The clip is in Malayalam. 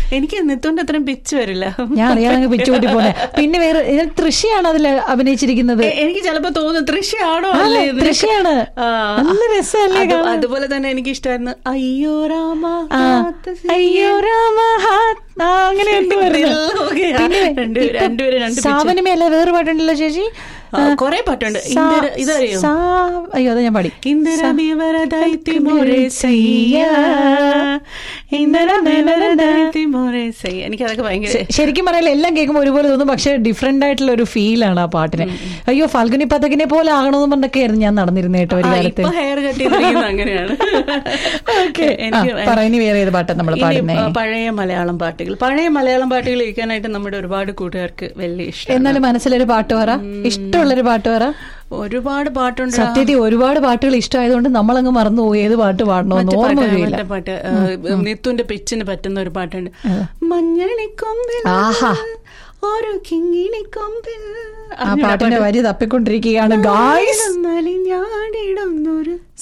എനിക്ക് നിത്തോണ്ട് അത്രയും പിച്ച് വരില്ല ഞാൻ അറിയാമെങ്കിൽ പിച്ചുകൂട്ടി പോണേ പിന്നെ വേറെ ഇതിൽ തൃശ്യാണ് അതിൽ അഭിനയിച്ചിരിക്കുന്നത് എ- എനിക്ക് ചിലപ്പോ തോന്നും തൃശ്യാണോ ആ, അല്ലേ ഇത്? തൃശ്യാണ്. ആ. നല്ല രസമല്ലേ അത് കാണാൻ? അതുപോലെ തന്നെ എനിക്ക് ഇഷ്ടമായിരുന്നു അയ്യോ രാമ ആ, അയ്യോ രാമ ഹാത്ത്. ആ, അങ്ങനെ എന്തോ വരുന്നു. പിന്നെ രണ്ടുപേരും ഇപ്പം രണ്ടുപേരും രണ്ട് pitch. സാവനമേ അല്ല വേറെ പാട്ടുണ്ടല്ലോ ചേച്ചി ആ, കുറേ പാട്ടുണ്ട് സാ- ഇന്ദിര- ഇതറിയോ സാ- അയ്യോ അത് ഞാൻ പാടി ഇന്ദിരമിവരദൈത്തി മൊരേസയ്യ. ഇന്ദിരമിവരദൈത്തി മൊരേസയ്യ. എനിക്കതൊക്കെ ഭയങ്കര ശ- ശരിക്കും പറയാൻ എല്ലാം കേൾക്കുമ്പോൾ ഒരുപോലെ തോന്നും പക്ഷെ ഡിഫറെന്റ് ആയിട്ടുള്ള ഒരു ഫീലാണ് ആ പാട്ടിന് അയ്യോ ഫൽഗുനി പതകിനെ പോലെ ആകണമെന്ന് പറഞ്ഞൊക്കെ ആയിരുന്നു ഞാൻ നടന്നിരുന്ന കേട്ടോ ഒരു ആ, കാലത്ത് ഇപ്പൊ ഹെയർ കട്ട് ചെയ്തിരിക്കുന്നത് അങ്ങനെയാണ് Okay. ആ, പറ, ഇനി വേറെ ഏത് പാട്ടാ നമ്മൾ ഇനി, പാടുന്നേ ആ, പഴയ മലയാളം പാട്ടുകൾ പഴയ മലയാളം പാട്ടുകൾ കേൾക്കാനായിട്ട് നമ്മുടെ ഒരുപാട് കൂട്ടുകാർക്ക് വലിയ ഇഷ്ടം എന്നാലും മനസ്സിലൊരു പാട്ട് പറ ഇഷ്ടമുള്ളൊരു പാട്ട് പറ ഒരുപാട് പാട്ടുണ്ട് സത്യത്തിൽ ഒരുപാട് പാട്ടുകൾ ഇഷ്ടമായതുകൊണ്ട് നമ്മളങ്ങ് മറന്നുപോയി ഏത് പാട്ട് പാടണമെന്ന് മറ്റേ ഓർമ്മ പാട്ട് വരില്ല മറ്റേ പാട്ട് ആ, നിത്തുന്റെ പിച്ചിന് പറ്റുന്ന ഒരു പാട്ടുണ്ട് മഞ്ഞണിക്കൊമ്പിൽ ആഹാ. ഒരു കിങ്ങിണിക്കൊമ്പിൽ ആ പാട്ടിന്റെ വരി തപ്പിക്കൊണ്ടിരിക്കുകയാണ് ഗായ്സ് ഞാൻ